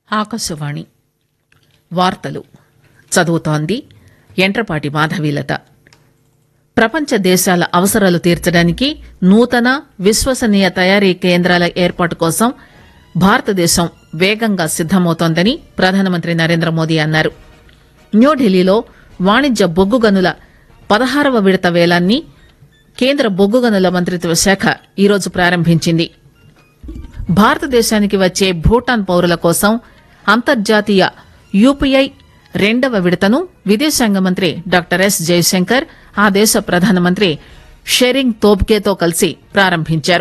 ఆకాశవాణి వార్తలు చదువుతోంది ఎంట్రపాటి మాధవీలత ప్రపంచ దేశాల అవసరాలు తీర్చడానికి నూతన విశ్వసనీయ తయారీ కేంద్రాల ఏర్పాటు కోసం భారతదేశం వేగంగా సిద్దమవుతోందని ప్రధానమంత్రి నరేంద్ర మోదీ అన్నారు న్యూఢిల్లీలో వాణిజ్య బొగ్గు గనుల పదహారవ విడత వేలాన్ని కేంద్ర బొగ్గు గనుల మంత్రిత్వ శాఖ ఈరోజు ప్రారంభించింది భారతదేశానికి వచ్చే భూటాన్ పౌరుల కోసం అంతర్జాతీయ యూపీఐ రెండవ విడతను విదేశాంగ మంత్రి డాక్టర్ ఎస్ జయశంకర్ ఆ దేశ ప్రధానమంత్రి షెరింగ్ తోబ్గేతో కలిసి ప్రారంభించారు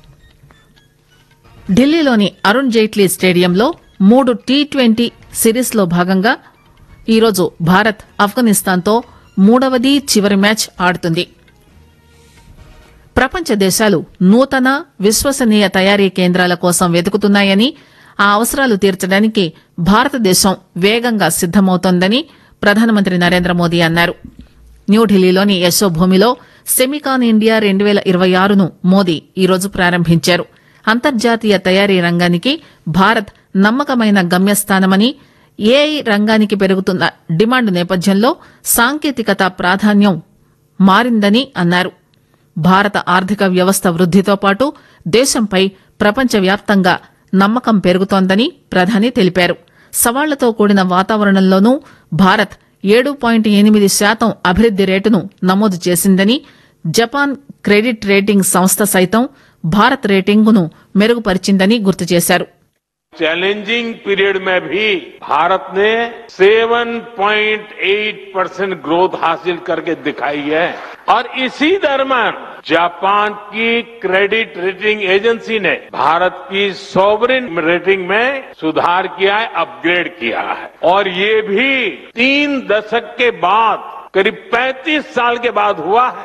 ఢిల్లీలోని అరుణ్ జైట్లీ స్టేడియంలో మూడు టీ ట్వంటీ సిరీస్లో భాగంగా ఈరోజు భారత్ ఆఫ్ఘనిస్తాన్తో మూడవది చివరి మ్యాచ్ ఆడుతుంది ప్రపంచ దేశాలు నూతన విశ్వసనీయ తయారీ కేంద్రాల కోసం వెతుకుతున్నాయని ఆ అవసరాలు తీర్చడానికి భారతదేశం వేగంగా సిద్దమవుతోందని ప్రధానమంత్రి నరేంద్ర మోదీ అన్నారు న్యూఢిల్లీలోని యశోభూమిలో సెమికాన్ ఇండియా రెండు పేల ఇరవై ఆరును మోదీ ఈరోజు ప్రారంభించారు అంతర్జాతీయ తయారీ రంగానికి భారత్ నమ్మకమైన గమ్యస్థానమని ఏఐ రంగానికి పెరుగుతున్న డిమాండ్ నేపథ్యంలో సాంకేతికత ప్రాధాన్యం మారిందని అన్నారు భారత ఆర్థిక వ్యవస్థ వృద్దితో పాటు దేశంపై ప్రపంచవ్యాప్తంగా నమ్మకం పెరుగుతోందని ప్రధాని తెలిపారు సవాళ్లతో కూడిన వాతావరణంలోనూ భారత్ ఏడు పాయింట్ ఎనిమిది శాతం అభివృద్ది రేటును నమోదు చేసిందని జపాన్ క్రెడిట్ రేటింగ్ సంస్థ సైతం భారత్ రేటింగును మెరుగుపరిచిందని గుర్తు చేశారు चैलेंजिंग पीरियड में भी भारत ने 7.8 परसेंट ग्रोथ हासिल करके दिखाई है और इसी दरम्यान जापान की क्रेडिट रेटिंग एजेंसी ने भारत की सॉवरिन रेटिंग में सुधार किया है अपग्रेड किया है और ये भी तीन दशक के बाद करीब 35 साल के बाद हुआ है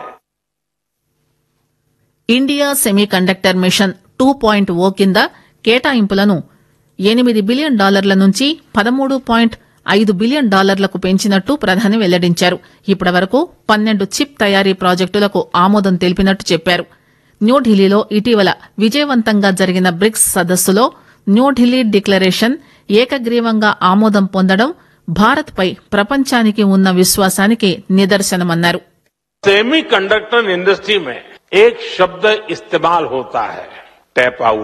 India semiconductor mission two point O కింద కేటాయింపులను ఎనిమిది బిలియన్ డాలర్ల నుంచి పదమూడు పాయింట్ ఐదు బిలియన్ డాలర్లకు పెంచినట్టు ప్రధాని వెల్లడించారు ఇప్పటి వరకు పన్నెండు చిప్ తయారీ ప్రాజెక్టులకు ఆమోదం తెలిపినట్టు చెప్పారు న్యూఢిల్లీలో ఇటీవల విజయవంతంగా జరిగిన బ్రిక్స్ సదస్సులో న్యూఢిల్లీ డిక్లరేషన్ ఏకగ్రీవంగా ఆమోదం పొందడం భారత్పై ప్రపంచానికి ఉన్న విశ్వాసానికి నిదర్శనమన్నారు सेमीकंडक्टर इंडस्ट्री में एक शब्द इस्तेमाल होता है टैप आउट